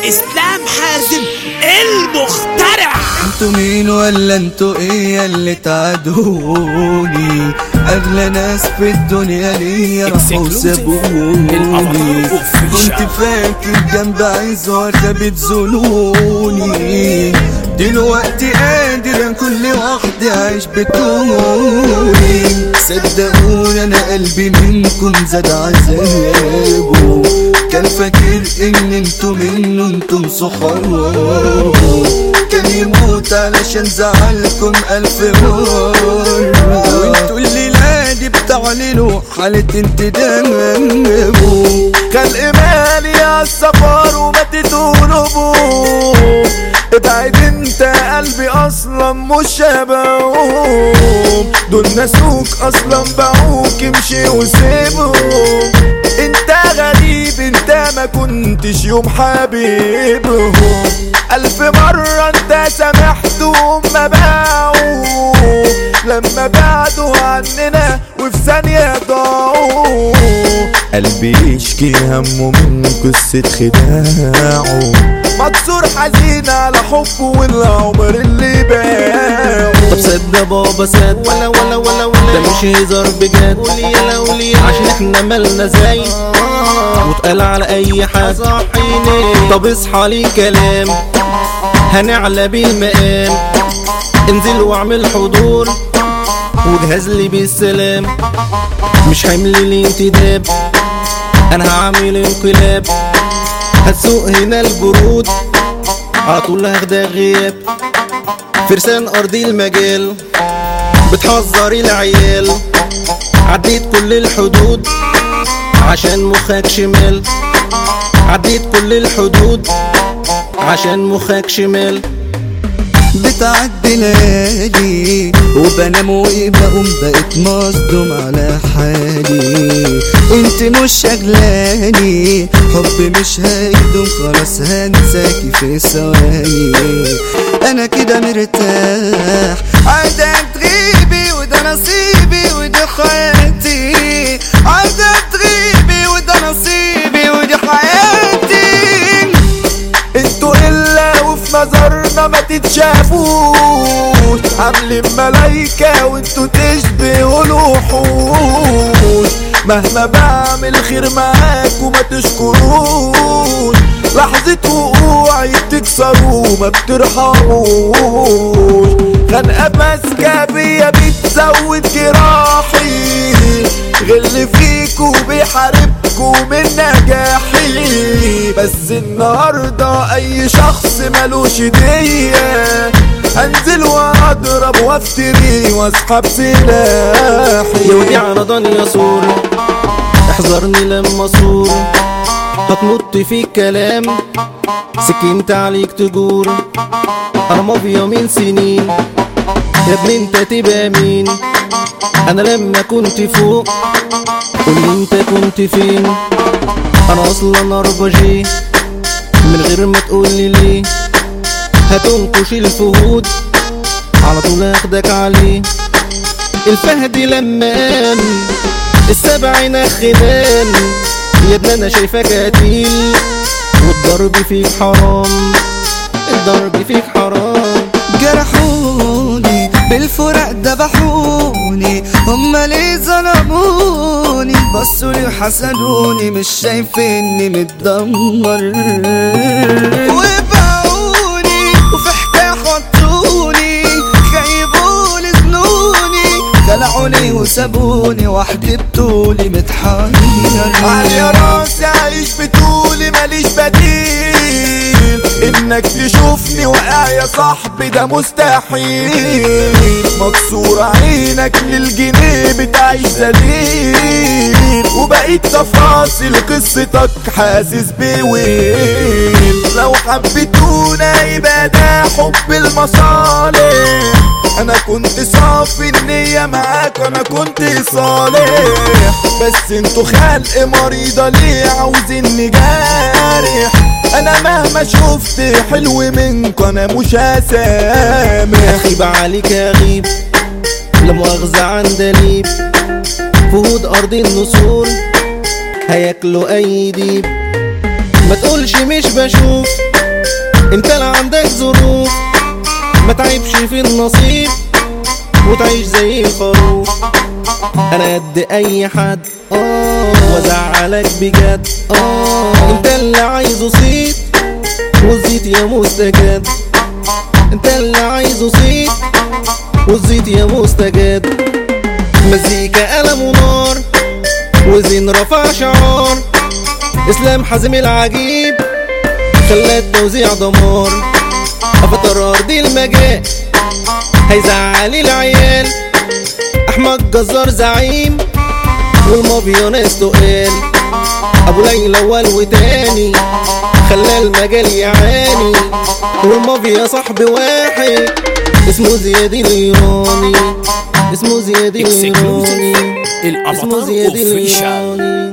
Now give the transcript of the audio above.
اسلام حازم المخترع انتوا مين ولا انتوا ايه اللي تعادوني اغلى ناس في الدنيا ليا راحوا وسابوني كنت فاكر جنب عايز وردة بتزولوني دلوقتي قادر كل واحد عايش بدوني صدقوني انا قلبي منكم زاد عذابه كان فاكر ان انتوا منه انتم صحابه كان يموت علشان زعلكم ألف مرة وانتوا الليلة دي بتعلنوا حالة انتدابه خلق مالي يا السفر وما تتقلبوا ابعد انت قلبي اصلا مش شبههم دول ناسوك اصلا باعوك امشي وسيبهم انت غريب انت ما كنتش يوم حبيبهم الف مرة انت سامحتهم ما باعوا لما بعدوا عننا وفي ثانية ضاعوا قلبي يشكي همه من قصة خداعه مكسور حزين على حبه والعمر اللي باعه طب صدق بابا صدق ولا ولا ولا ولا ده مش هزار بجد قولي يلا قولي يلا عشان احنا مالنا زي واتقال على اي حد صحيني طب اصحى لي كلام هنعلى بالمقام انزل واعمل حضور وجهز لي بالسلام مش حمل لي انتداب انا هعمل انقلاب هتسوق هنا الجرود عطول هاخدها غياب فرسان ارضي المجال بتحذر العيال عديت كل الحدود عشان مخك شمال عديت كل الحدود عشان مخك شمال بتعدي ليالي وبنام وبقوم بقيت مصدوم على حالي انت مش شغلاني حب مش هيدوم خلاص هنساكي في ثواني انا كده مرتاح عايزة تغيبي وده نصيبي ودي حياتي عايزة تغيبي وده نصيبي ودي حياتي انتوا الا وفي نظرنا ما تتشافوش عاملين ملايكة وانتوا تشبهوا الوحوش مهما بعمل خير معاك وما تشكروش لحظة وقوعي بتكسروا ما بترحموش خنقة ماسكة بيا بتزود جراحي غل فيكوا بيحاربكوا من نجاحي بس النهاردة اي شخص ملوش دية انزل واضرب وافتري واسحب سلاحي يا وديع رضان يا صور احذرني لما صور هتنط في الكلام سكنت عليك تجور انا مافيا من سنين يا ابني انت تبقى مين انا لما كنت فوق قولي انت كنت فين انا اصلا اربجي من غير ما تقولي ليه هتنقش الفهود على طول هاخدك عليه الفهد لما قام السبع نخدان يا ابني انا شايفك قتيل والضرب فيك حرام الضرب فيك حرام جرحوني بالفرق ذبحوني هما ليه ظلموني بصوا لي وحسدوني مش شايفيني متدمر وباعوني وفي حكاية حطوني خيبوني زنوني خلعوني وسابوني وحدي بطولي متحير على راسي عايش بطولي ماليش بديل انك تشوفني واقع يا صاحبي ده مستحيل مكسور عينك للجنيه بتعيش ذليل وبقيت تفاصيل قصتك حاسس بويل لو حبيتونا يبقى ده حب المصالح انا كنت صافي النية معاك انا كنت صالح بس انتوا خلق مريضة ليه عاوزيني جارح انا مهما شفت حلو منكم انا مش هسامح اخيب عليك اغيب لا مؤاخذة عن دليب فهود ارض النسور هياكلوا اي ديب ما تقولش مش بشوف انت لا عندك ظروف ما تعيبش في النصيب وتعيش زي الخروف انا قد اي حد وازعلك بجد انت اللي عايزه صيت والزيت يا مستجد انت اللي عايزه صيت والزيت يا مستجد مزيكا قلم ونار وزين رفع شعار اسلام حازم العجيب خلى التوزيع دمار افطر ارضي المجال هيزعل العيال احمد جزار زعيم والمافيا ناس تقال ابو ليلى اول وتاني خلى المجال يعاني والمافيا صاحب واحد اسمه زياد الايراني اسمه زياد Exclusive. الايراني اسمه الافاتار زياد اوفيشال الايراني